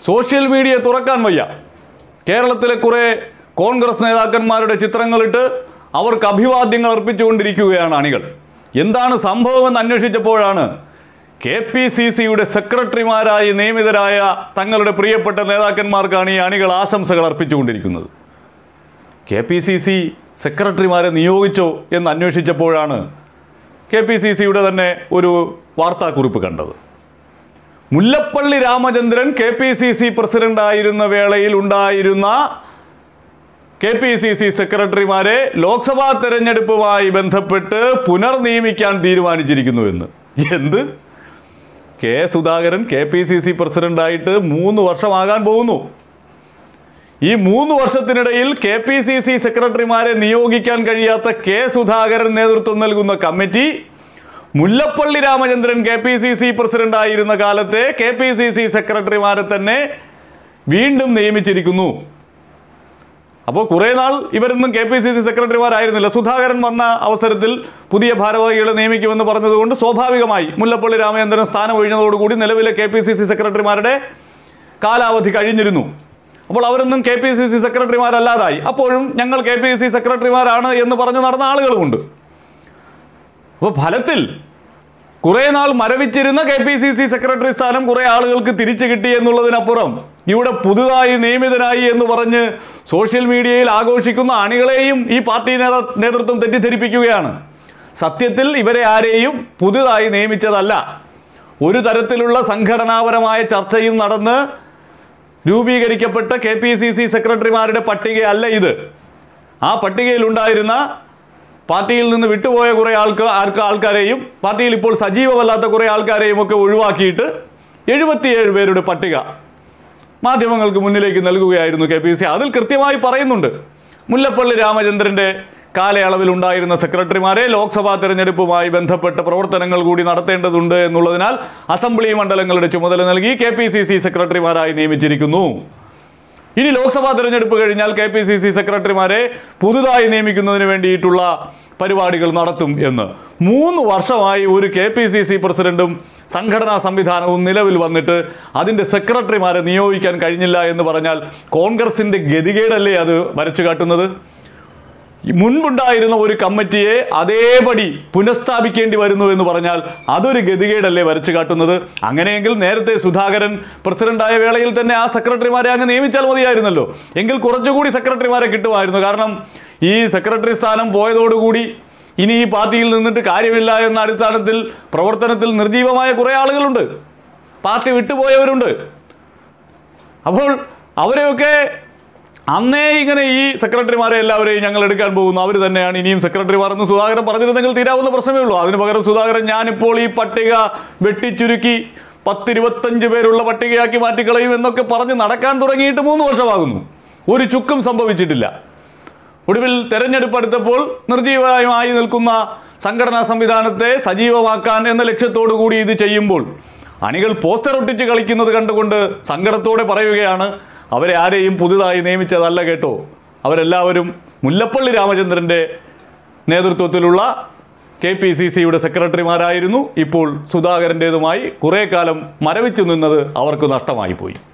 social media തുറക്കാൻ വയ്യ കേരളത്തിലെ കുറേ കോൺഗ്രസ് നേതാക്കന്മാരുടെ ചിത്രങ്ങളിട്ട് അവർക്ക് അഭിവാദ്യങ്ങൾ അർപ്പിച്ചുകൊണ്ടിരിക്കുകയാണ് അണികൾ എന്താണ് സംഭവമെന്ന് അന്വേഷിച്ചപ്പോഴാണ് കെ പി സി സിയുടെ സെക്രട്ടറിമാരായി നിയമിതരായ തങ്ങളുടെ പ്രിയപ്പെട്ട നേതാക്കന്മാർക്കാണ് ഈ അണികൾ ആശംസകൾ അർപ്പിച്ചുകൊണ്ടിരിക്കുന്നത് കെ പി സി സി സെക്രട്ടറിമാരെ നിയോഗിച്ചോ എന്ന് അന്വേഷിച്ചപ്പോഴാണ് കെ പി സി സിയുടെ തന്നെ ഒരു വാർത്താക്കുറിപ്പ് കണ്ടത് Mullappally Ramachandran K P C C പ്രസിഡന്റായിരുന്ന വേളയിൽ ഉണ്ടായിരുന്ന കെ പി സി സി സെക്രട്ടറിമാരെ ലോക്സഭാ തെരഞ്ഞെടുപ്പുമായി ബന്ധപ്പെട്ട് പുനർനിയമിക്കാൻ തീരുമാനിച്ചിരിക്കുന്നു എന്ന് എന്ത് K Sudhakaran K P C C പ്രസിഡന്റായിട്ട് മൂന്ന് വർഷമാകാൻ പോകുന്നു ഈ മൂന്ന് വർഷത്തിനിടയിൽ കെ പി സി സി സെക്രട്ടറിമാരെ നിയോഗിക്കാൻ കഴിയാത്ത കെ സുധാകരൻ നേതൃത്വം നൽകുന്ന committee Mullappally Ramachandran K P C C പ്രസിഡന്റായിരുന്ന കാലത്തെ കെ പി സി സി സെക്രട്ടറിമാരെ തന്നെ വീണ്ടും നിയമിച്ചിരിക്കുന്നു അപ്പോൾ കുറേ നാൾ ഇവരൊന്നും കെ പി സി സി സെക്രട്ടറിമാരായിരുന്നില്ല സുധാകരൻ വന്ന അവസരത്തിൽ പുതിയ ഭാരവാഹികളെ നിയമിക്കുമെന്ന് പറഞ്ഞതുകൊണ്ട് സ്വാഭാവികമായി മുല്ലപ്പള്ളി രാമചന്ദ്രൻ സ്ഥാനം ഒഴിഞ്ഞതോടുകൂടി നിലവിലെ കെ പി സി സി സെക്രട്ടറിമാരുടെ കാലാവധി കഴിഞ്ഞിരുന്നു അപ്പോൾ അവരൊന്നും കെ പി സി സി സെക്രട്ടറിമാരല്ലാതായി അപ്പോഴും ഞങ്ങൾ കെ പി സി സി സെക്രട്ടറിമാരാണ് എന്ന് പറഞ്ഞ് നടന്ന ആളുകളുമുണ്ട് അപ്പോൾ ഫലത്തിൽ കുറേ നാൾ മരവിച്ചിരുന്ന K P C C secretary സ്ഥാനം കുറേ ആളുകൾക്ക് തിരിച്ചു കിട്ടി എന്നുള്ളതിനപ്പുറം ഇവിടെ പുതുതായി നിയമിതനായി എന്ന് പറഞ്ഞ് സോഷ്യൽ മീഡിയയിൽ ആഘോഷിക്കുന്ന അണികളെയും ഈ പാർട്ടി നേതാ നേതൃത്വം തെറ്റിദ്ധരിപ്പിക്കുകയാണ് സത്യത്തിൽ ഇവരെ ആരെയും പുതുതായി നിയമിച്ചതല്ല ഒരു തരത്തിലുള്ള സംഘടനാപരമായ ചർച്ചയും നടന്ന് രൂപീകരിക്കപ്പെട്ട കെ പി സി സി സെക്രട്ടറിമാരുടെ പട്ടികയല്ല ഇത് ആ പട്ടികയിലുണ്ടായിരുന്ന പാർട്ടിയിൽ നിന്ന് വിട്ടുപോയ കുറേ ആൾക്ക് ആൾക്ക് ആൾക്കാരെയും പാർട്ടിയിൽ ഇപ്പോൾ സജീവമല്ലാത്ത കുറേ ആൾക്കാരെയും ഒക്കെ ഒഴിവാക്കിയിട്ട് എഴുപത്തിയേഴ് പേരുടെ പട്ടിക മാധ്യമങ്ങൾക്ക് മുന്നിലേക്ക് നൽകുകയായിരുന്നു കെ പി സി അതിൽ കൃത്യമായി പറയുന്നുണ്ട് മുല്ലപ്പള്ളി രാമചന്ദ്രൻ്റെ കാലയളവിൽ ഉണ്ടായിരുന്ന സെക്രട്ടറിമാരെ ലോക്സഭാ തെരഞ്ഞെടുപ്പുമായി ബന്ധപ്പെട്ട പ്രവർത്തനങ്ങൾ കൂടി നടത്തേണ്ടതുണ്ട് എന്നുള്ളതിനാൽ അസംബ്ലി മണ്ഡലങ്ങളുടെ ചുമതല നൽകി കെ പി സി സി സെക്രട്ടറിമാരായി നിയമിച്ചിരിക്കുന്നു ഇനി ലോക്സഭാ തെരഞ്ഞെടുപ്പ് കഴിഞ്ഞാൽ കെ പി സി സി സെക്രട്ടറിമാരെ പുതുതായി നിയമിക്കുന്നതിന് വേണ്ടിയിട്ടുള്ള പരിപാടികൾ നടത്തും എന്ന് മൂന്ന് വർഷമായി ഒരു കെ പി സി സി പ്രസിഡന്റും സംഘടനാ സംവിധാനവും നിലവിൽ വന്നിട്ട് അതിൻ്റെ സെക്രട്ടറിമാരെ നിയോഗിക്കാൻ കഴിഞ്ഞില്ല എന്ന് പറഞ്ഞാൽ കോൺഗ്രസിൻ്റെ ഗതികേടല്ലേ അത് വരച്ചു കാട്ടുന്നത് ഈ മുൻപുണ്ടായിരുന്ന ഒരു കമ്മിറ്റിയെ അതേപടി പുനഃസ്ഥാപിക്കേണ്ടി വരുന്നു എന്ന് പറഞ്ഞാൽ അതൊരു ഗതികേടല്ലേ വരച്ചു കാട്ടുന്നത് അങ്ങനെയെങ്കിൽ നേരത്തെ സുധാകരൻ പ്രസിഡന്റായ വേളയിൽ തന്നെ ആ സെക്രട്ടറിമാരെ അങ്ങ് നിയമിച്ചാൽ മതിയായിരുന്നല്ലോ എങ്കിൽ കുറച്ചുകൂടി സെക്രട്ടറിമാരെ കിട്ടുമായിരുന്നു കാരണം ഈ സെക്രട്ടറി സ്ഥാനം പോയതോടുകൂടി ഇനി ഈ പാർട്ടിയിൽ നിന്നിട്ട് കാര്യമില്ല എന്ന അടിസ്ഥാനത്തിൽ പ്രവർത്തനത്തിൽ നിർജീവമായ കുറേ ആളുകളുണ്ട് പാർട്ടി വിട്ടുപോയവരുണ്ട് അപ്പോൾ അവരെയൊക്കെ അന്നേ ഇങ്ങനെ ഈ സെക്രട്ടറിമാരെ എല്ലാവരെയും ഞങ്ങൾ എടുക്കാൻ പോകുന്നു അവർ തന്നെയാണ് ഇനിയും സെക്രട്ടറിമാർ എന്ന് സുധാകരൻ പറഞ്ഞിരുന്നെങ്കിൽ തീരാവുന്ന പ്രശ്നമേ ഉള്ളൂ അതിന് പകരം സുധാകരൻ ഞാനിപ്പോൾ ഈ പട്ടിക വെട്ടിച്ചുരുക്കി പത്തിരുപത്തഞ്ച് പേരുള്ള പട്ടികയാക്കി മാറ്റിക്കളയും എന്നൊക്കെ പറഞ്ഞ് നടക്കാൻ തുടങ്ങിയിട്ട് മൂന്ന് വർഷമാകുന്നു ഒരു ചുക്കും സംഭവിച്ചിട്ടില്ല ഒടുവിൽ തെരഞ്ഞെടുപ്പ് അടുത്തപ്പോൾ നിർജീവമായി നിൽക്കുന്ന സംഘടനാ സംവിധാനത്തെ സജീവമാക്കാൻ എന്ന ലക്ഷ്യത്തോടു കൂടി ഇത് ചെയ്യുമ്പോൾ അണികൾ പോസ്റ്റർ ഒട്ടിച്ച് കളിക്കുന്നത് കണ്ടുകൊണ്ട് സങ്കടത്തോടെ പറയുകയാണ് അവരെ ആരെയും പുതുതായി നിയമിച്ചതല്ല കേട്ടോ അവരെല്ലാവരും മുല്ലപ്പള്ളി രാമചന്ദ്രൻ്റെ നേതൃത്വത്തിലുള്ള കെ പി സി സിയുടെ സെക്രട്ടറിമാരായിരുന്നു ഇപ്പോൾ സുധാകരൻ്റേതുമായി കുറേ കാലം മരവിച്ചു നിന്നത് അവർക്ക് നഷ്ടമായി പോയി